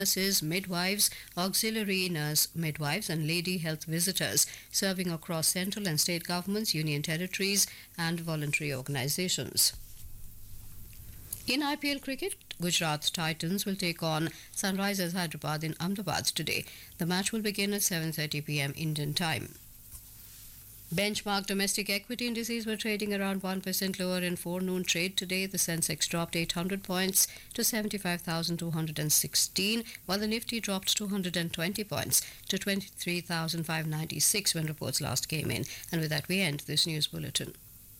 nurses, midwives, auxiliary nurse midwives, and lady health visitors serving across central and state governments, union territories, and voluntary organizations. In IPL cricket, Gujarat Titans will take on Sunrisers Hyderabad in Ahmedabad today. The match will begin at 7:30 p.m. Indian time. Benchmark domestic equity indices were trading around 1% lower in forenoon trade today. The Sensex dropped 800 points to 75,216, while the Nifty dropped 220 points to 23,596 when reports last came in. And with that, we end this news bulletin.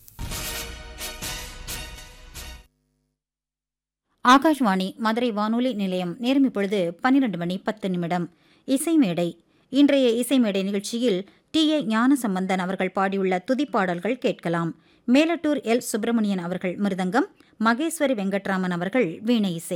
Akashvani Madurai வானொலி நிலையம் நேரம் இப்பொழுது பன்னிரண்டு மணி பத்து நிமிடம் இசை மேடை இன்றைய இசை மேடை நிகழ்ச்சியில் டி ஏ ஞானசம்பந்தன் அவர்கள் பாடியுள்ள துதிப்பாடல்கள் கேட்கலாம் மேலட்டூர் எல் சுப்பிரமணியன் அவர்கள் மிருதங்கம் மகேஸ்வரி வெங்கட்ராமன் அவர்கள் வீணை இசை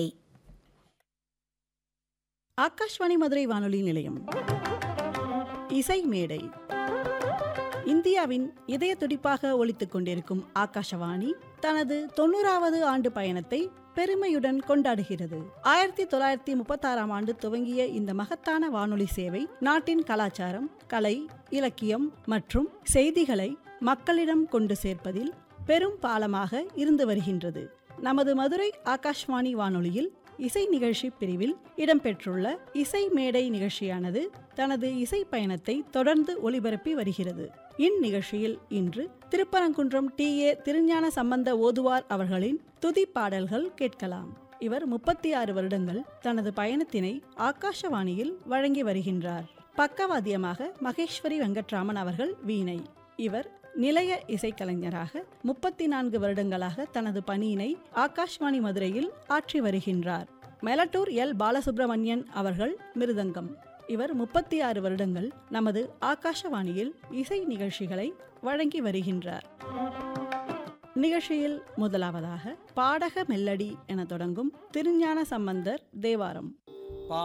ஆகாஷ்வாணி மதுரை வானொலி நிலையம் இசை மேடை இந்தியாவின் இதய துடிப்பாக ஒலித்துக் கொண்டிருக்கும் ஆகாஷவாணி தனது தொண்ணூறாவது ஆண்டு பயணத்தை பெருமையுடன் கொண்டாடுகிறது ஆயிரத்தி தொள்ளாயிரத்தி முப்பத்தாறாம் ஆண்டு துவங்கிய இந்த மகத்தான வானொலி சேவை நாட்டின் கலாச்சாரம் கலை இலக்கியம் மற்றும் செய்திகளை மக்களிடம் கொண்டு சேர்ப்பதில் பெரும் பாலமாக இருந்து வருகின்றது நமது மதுரை ஆகாஷ்வாணி வானொலியில் இசை நிகழ்ச்சி பிரிவில் இடம்பெற்றுள்ள இசை மேடை நிகழ்ச்சியானது தனது இசை பயணத்தை தொடர்ந்து ஒளிபரப்பி வருகிறது இந்நிகழ்ச்சியில் இன்று திருப்பரங்குன்றம் டி ஏ திருஞான சம்பந்த ஓதுவார் அவர்களின் துதி பாடல்கள் கேட்கலாம் இவர் முப்பத்தி ஆறு வருடங்கள் தனது பயணத்தினை ஆகாஷவாணியில் வழங்கி வருகின்றார் பக்கவாத்தியமாக மகேஸ்வரி வெங்கட்ராமன் அவர்கள் வீணை இவர் நிலைய இசைக்கலைஞராக முப்பத்தி நான்கு வருடங்களாக தனது பணியினை ஆகாஷ்வாணி மதுரையில் ஆற்றி வருகின்றார் மெலட்டூர் எல் பாலசுப்ரமணியன் அவர்கள் மிருதங்கம் இவர் முப்பத்தி ஆறு வருடங்கள் நமது ஆகாஷவாணியில் இசை நிகழ்ச்சிகளை வழங்கி வருகின்றார் நிகழ்ச்சியில் முதலாவதாக பாடக மெல்லடி என தொடங்கும் திருஞான சம்பந்தர் தேவாரம்